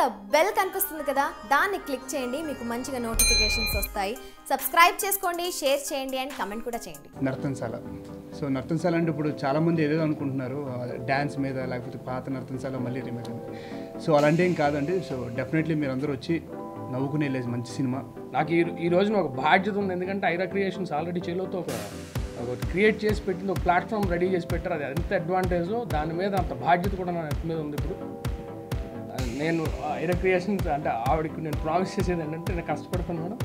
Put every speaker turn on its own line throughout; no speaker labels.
Bell కనిపిస్తుంది కదా దాన్ని క్లిక్ చేయండి మీకు మంచిగా నోటిఫికేషన్స్ వస్తాయి సబ్స్క్రైబ్ చేసుకోండి షేర్ చేయండి అండ్ కమెంట్ కూడా చేయండి
నర్తనశాల సో నర్తనశాల అంటే ఇప్పుడు చాలామంది ఏదేదో అనుకుంటున్నారు డ్యాన్స్ మీద లేకపోతే పాత నర్తనశాల మళ్ళీ రీమేక్ అని సో అలాంటి ఏం కాదండి సో డెఫినెట్లీ మీరు అందరూ వచ్చి నవ్వుకునే లేదు మంచి సినిమా
నాకు ఈ ఈ రోజున ఒక బాధ్యత ఉంది ఎందుకంటే ఐరా క్రియేషన్స్ ఆల్రెడీ చేలోతో ఒక ఒక క్రియేట్ చేసి పెట్టింది ఒక ప్లాట్ఫామ్ రెడీ చేసి పెట్టారు అది ఎంత అడ్వాంటేజో దాని మీద అంత బాధ్యత కూడా నా నెత్తి మీద ఉంది ఇప్పుడు ఆ, నేను ఐరా క్రియేషన్స్ అంటే ఆవిడకి నేను ప్రామిస్ చేసేది ఏంటంటే నేను కష్టపడతాను మేడం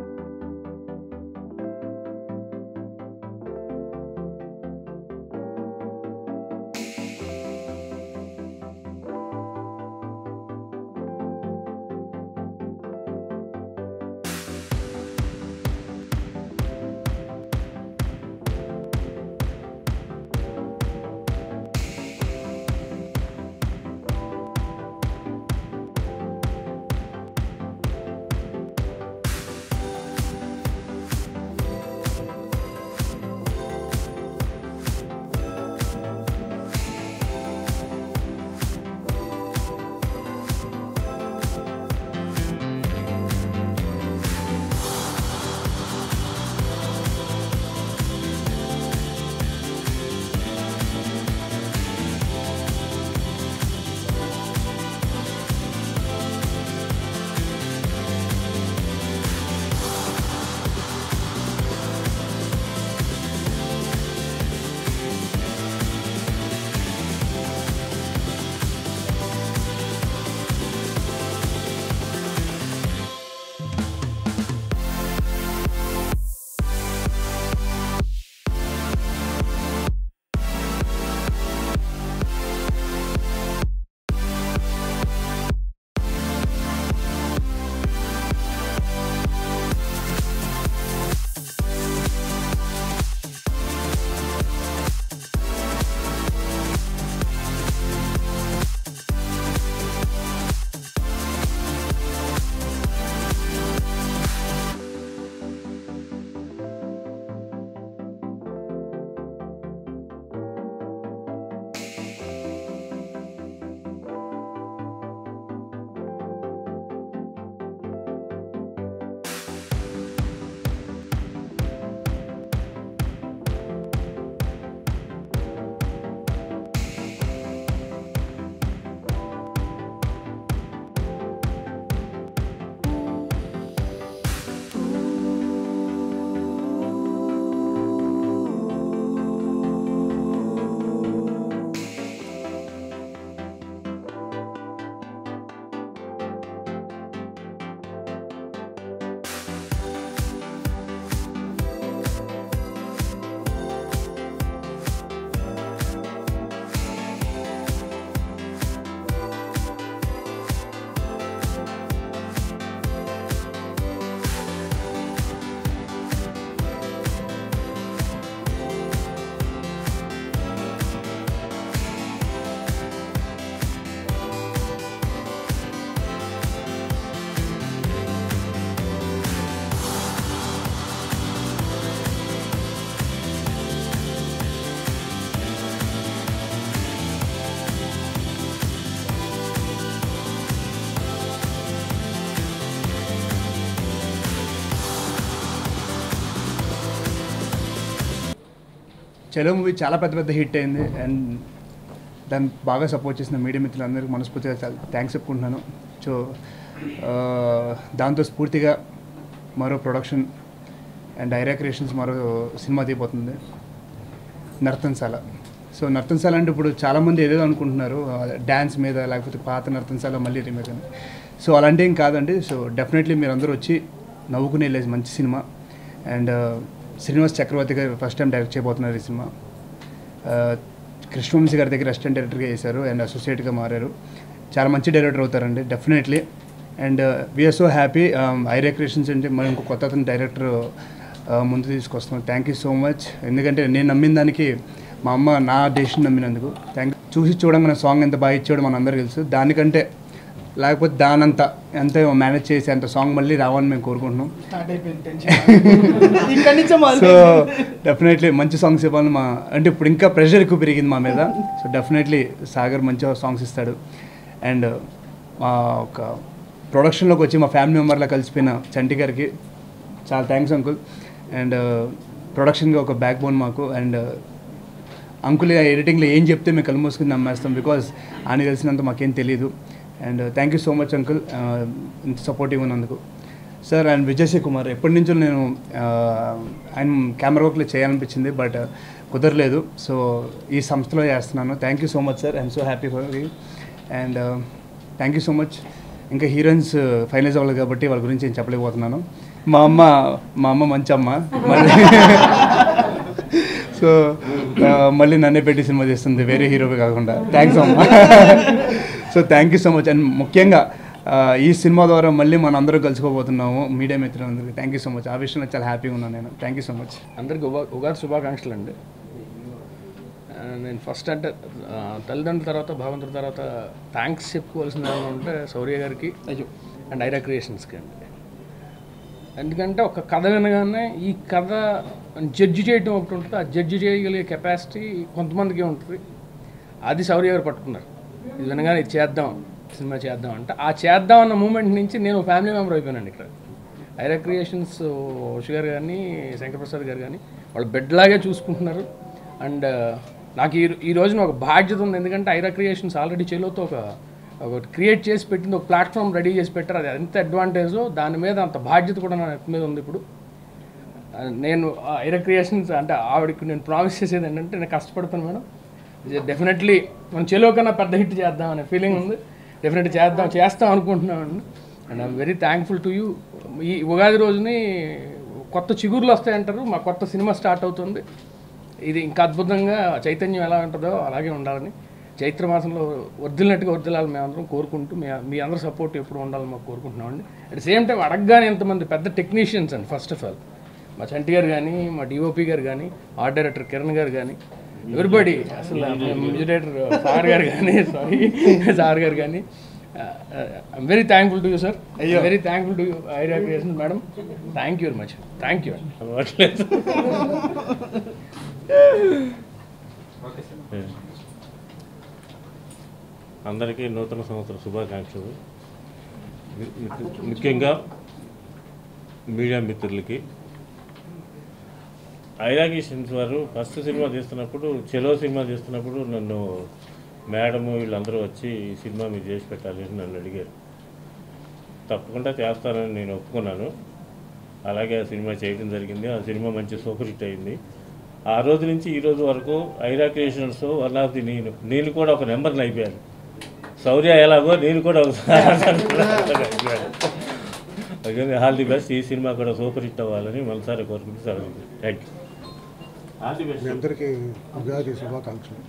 చలో మూవీ చాలా పెద్ద పెద్ద హిట్ అయింది అండ్ దాన్ని బాగా సపోర్ట్ చేసిన మీడియా మిత్రులందరికీ మనస్ఫూర్తిగా చాలా థ్యాంక్స్ చెప్పుకుంటున్నాను సో ఆ, దాంతో స్ఫూర్తిగా మరో ప్రొడక్షన్ అండ్ డైరా క్రియేషన్స్ మరో సినిమా తీయబోతుంది నర్తనశాల సో నర్తనశాల అంటే ఇప్పుడు చాలామంది ఏదేదో అనుకుంటున్నారు డ్యాన్స్ మీద లేకపోతే పాత నర్తనశాల మళ్ళీ రీమేక్ అని సో అలాంటి ఏం కాదండి సో డెఫినెట్లీ మీరు అందరూ వచ్చి నవ్వుకునే లేదు మంచి సినిమా అండ్ శ్రీనివాస్ చక్రవర్తి గారు ఫస్ట్ టైం డైరెక్ట్ చేయబోతున్నారు ఈ సినిమా ఆ, కృష్ణవంశీ గారి దగ్గర అసిస్టెంట్ డైరెక్టర్గా చేశారు అండ్ అసోసియేట్గా మారారు చాలా మంచి డైరెక్టర్ అవుతారండి definitely and we're so happy Ira creations అంటే మనం ఇంకో కొత్త అతను డైరెక్టర్ ముందు తీసుకొస్తున్నాం థ్యాంక్ యూ సో మచ్ ఎందుకంటే నేను నమ్మిన దానికి మా అమ్మ నా డెసిషన్ నమ్మినందుకు థ్యాంక్ చూసి చూడంగా నా సాంగ్ ఎంత బాగా ఇచ్చాడో మన అందరికీ తెలుసు దానికంటే లేకపోతే దానంత ఎంత మేనేజ్ చేసి అంత సాంగ్ మళ్ళీ రావాలని మేము కోరుకుంటున్నాం
స్టార్ట్ అయిపోయింది టెన్షన్ ఇక్కడి నుంచే
సో
మొదలు
డెఫినెట్లీ మంచి సాంగ్స్ ఇవ్వాలి మా అంటే ఇప్పుడు ఇంకా ప్రెషర్ ఎక్కువ పెరిగింది మా మీద సో డెఫినెట్లీ సాగర్ మంచిగా సాంగ్స్ ఇస్తాడు అండ్ మా ఒక ప్రొడక్షన్లోకి వచ్చి మా ఫ్యామిలీ మెంబర్లా కలిసిపోయిన చంటి గారికి చాలా థ్యాంక్స్ అంకుల్ అండ్ ప్రొడక్షన్గా ఒక బ్యాక్ బోన్ మాకు అండ్ అంకుల్ ఎడిటింగ్లో ఏం చెప్తే మేము కళ్ళు మూసుకుని నమ్మేస్తాం బికాస్ ఆయన తెలిసినంత మాకేం తెలియదు and thank you so much uncle ఇంత సపోర్టివ్ ఉన్నందుకు సార్ అండ్ విజయశ్రీ కుమార్ ఎప్పటి నుంచో నేను ఆ, ఆయన కెమెరా వర్క్లో చేయాలనిపించింది బట్ కుదరలేదు సో ఈ సంస్థలో చేస్తున్నాను thank you so much sir I'm so happy for you and thank you so much ఇంకా హీరోయిన్స్ ఫైనలైజ్ అవ్వాలి కాబట్టి వాళ్ళ గురించి నేను చెప్పలేకపోతున్నాను మా అమ్మ మా అమ్మ మంచి అమ్మ మళ్ళీ సో ఆ, మళ్ళీ నన్నే పెట్టి సినిమా చేస్తుంది వేరే హీరో కాకుండా థ్యాంక్స్ అమ్మ so thank you so much and ముఖ్యంగా ఆ, ఈ సినిమా ద్వారా మళ్ళీ మనం అందరూ కలుసుకోబోతున్నాము మీడియా మిత్రులందరికీ థ్యాంక్ యూ సో మచ్ ఆ విషయంలో చాలా హ్యాపీగా ఉన్నాను నేను థ్యాంక్ యూ సో మచ్
అందరికి ఉగా ఉగాది శుభాకాంక్షలు అండి ఆ, నేను ఫస్ట్ అంటే ఆ, తల్లిదండ్రుల తర్వాత భగవంతుడి తర్వాత థ్యాంక్స్ చెప్పుకోవాల్సిన ఏమైనా ఉంటే శౌర్య గారికి అండ్ ఐరా క్రియేషన్స్కి అండి ఎందుకంటే ఒక కథ వినగానే ఈ కథ జడ్జి చేయటం ఒకటి ఉంటుంది ఆ జడ్జి చేయగలిగే కెపాసిటీ కొంతమందికి ఉంటుంది అది శౌర్య గారు పట్టుకున్నారు ఇది వినగానే ఇది చేద్దాం సినిమా చేద్దాం అంటే ఆ చేద్దాం అన్న మూమెంట్ నుంచి నేను ఫ్యామిలీ మెంబర్ అయిపోయానండి ఇక్కడ ఐరా క్రియేషన్స్ ఉష్ గారు కానీ శంకర్ ప్రసాద్ గారు కానీ వాళ్ళు బెడ్ లాగే చూసుకుంటున్నారు అండ్ నాకు ఈ ఈ రోజున ఒక బాధ్యత ఉంది ఎందుకంటే ఐరా క్రియేషన్స్ ఆల్రెడీ చేలోతో ఒక ఒకటి క్రియేట్ చేసి పెట్టింది ఒక ప్లాట్ఫామ్ రెడీ చేసి పెట్టారు అది ఎంత అడ్వాంటేజో దాని మీద అంత బాధ్యత కూడా నా నెత్తి మీద ఉంది ఇప్పుడు ఆ, నేను ఐరా క్రియేషన్స్ అంటే ఆవిడకి నేను ప్రామిస్ చేసేది ఏంటంటే నేను కష్టపడతాను మేడం డెఫినెట్లీ మనం చెలో కన్నా పెద్ద హిట్ చేద్దాం అనే ఫీలింగ్ ఉంది డెఫినెట్ చేద్దాం చేస్తాం అనుకుంటున్నాను and I'm very thankful to you ఈ ఉగాది రోజుని కొత్త చిగుర్లు వస్తాయంటారు మా కొత్త సినిమా స్టార్ట్ అవుతుంది ఇది ఇంకా అద్భుతంగా చైతన్యం ఎలా ఉంటుందో అలాగే ఉండాలని చైత్ర మాసంలో వర్దిలినట్టుగా వర్దిలాలి మేమందరం కోరుకుంటూ మీ మీ అందరూ సపోర్ట్ ఎప్పుడు ఉండాలని మాకు కోరుకుంటున్నామండి అట్ సేమ్ టైం అడగగానే ఎంతమంది పెద్ద టెక్నీషియన్స్ అండి ఫస్ట్ ఆఫ్ ఆల్ మా చంటి గారు కానీ మా డిఓపి గారు కానీ ఆర్ట్ డైరెక్టర్ కిరణ్ గారు కానీ ఎవరిబడి అసలు మ్యూజిక్ డైరెక్టర్ సార్ గారు కానీ సారీ సార్ గారు కానీ I'm very thankful to you sir very thankful to you idea creation madam thank you very much thank you
అలవాట్లేదు అందరికీ నూతన సంవత్సర శుభాకాంక్షలు ము- ము- ముఖ్యంగా మీడియా మిత్రులకి ఐరాగేషన్స్ వారు ఫస్ట్ సినిమా తీస్తున్నప్పుడు చెలో సినిమా తీస్తున్నప్పుడు నన్ను మేడము వీళ్ళందరూ వచ్చి ఈ సినిమా మీరు చేసి పెట్టాలి అని నన్ను అడిగారు తప్పకుండా చేస్తానని నేను ఒప్పుకున్నాను అలాగే ఆ సినిమా చేయడం జరిగింది ఆ సినిమా మంచి సూపర్ హిట్ అయింది ఆ రోజు నుంచి ఈ రోజు వరకు Ira creations one of the నేను నేను కూడా ఒక నెంబర్ని అయిపోయాను శౌర్య ఎలాగో నేను కూడా ఒక అయిపోయాను ఆల్ ది బెస్ట్ ఈ సినిమా కూడా సూపర్ హిట్ అవ్వాలని మనసారి కోరుకుంటూ సెలవు థ్యాంక్ యూ ఆల్ ది
మీ
బెస్ట్
అందరికీ ఉగాది శుభాకాంక్షలు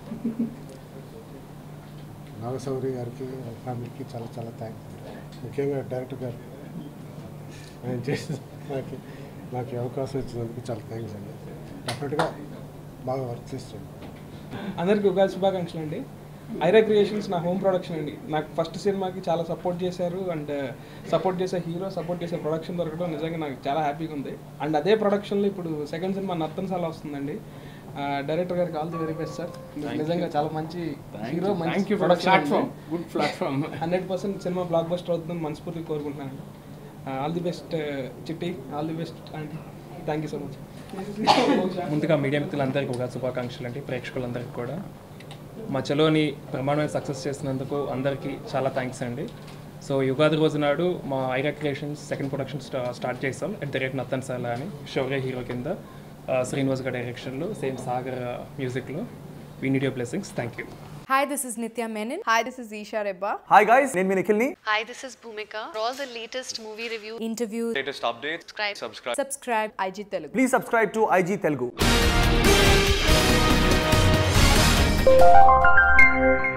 నాగశౌరి గారికి వాళ్ళ ఫ్యామిలీకి చాలా చాలా థ్యాంక్స్ ముఖ్యంగా డైరెక్టర్ గారు ఆయన చేసిన నాకు నాకు ఈ అవకాశం ఇచ్చినందుకు చాలా థ్యాంక్స్ అండి డెఫినెట్గా బాగా వర్క్ చేస్తాను
అందరికీ ఉగాది శుభాకాంక్షలు అండి ఐరా క్రియేషన్స్ నా హోమ్ ప్రొడక్షన్ అండి నాకు ఫస్ట్ సినిమాకి చాలా సపోర్ట్ చేశారు అండ్ సపోర్ట్ చేసే హీరో సపోర్ట్ చేసే ప్రొడక్షన్ దొరకడం నిజంగా నాకు చాలా హ్యాపీగా ఉంది అండ్ అదే ప్రొడక్షన్లో ఇప్పుడు సెకండ్ సినిమా నర్తన్సాల వస్తుందండి డైరెక్టర్ గారికి all the very best sir నిజంగా చాలా మంచి hero
thank you for platform good platform
hundred percent cinema blockbuster అవుతుందని మనస్ఫూర్తిగా కోరుకుంటున్నాను all the best Chitti all the best and thank you so much
ముందుగా media మిత్రులందరికీ ఒక శుభాకాంక్షలు అండి ప్రేక్షకులందరికీ కూడా మా చలోని ప్రమాణమైన సక్సెస్ చేసినందుకు అందరికీ చాలా థ్యాంక్స్ అండి సో యుగాది రోజు నాడు మా ఐరా క్రియేషన్స్ సెకండ్ ప్రొడక్షన్ స్టా స్టార్ట్ చేసాం at the rate Nartanasala అని శౌర్య హీరో కింద ఆ, శ్రీనివాస్ గారి డైరెక్షన్లో సేమ్ సాగర్ మ్యూజిక్లో we need your blessings thank you
Hi, this is Nitya Menon.
Hi, this is Isha Rebba.
Hi guys నేను మీ నిఖిల్ని
Hi, this is Bhumika.
For all the latest movie reviews,
Interview,
latest updates,
subscribe,
subscribe.
subscribe.
IG Telugu.
Please subscribe to IG Telugu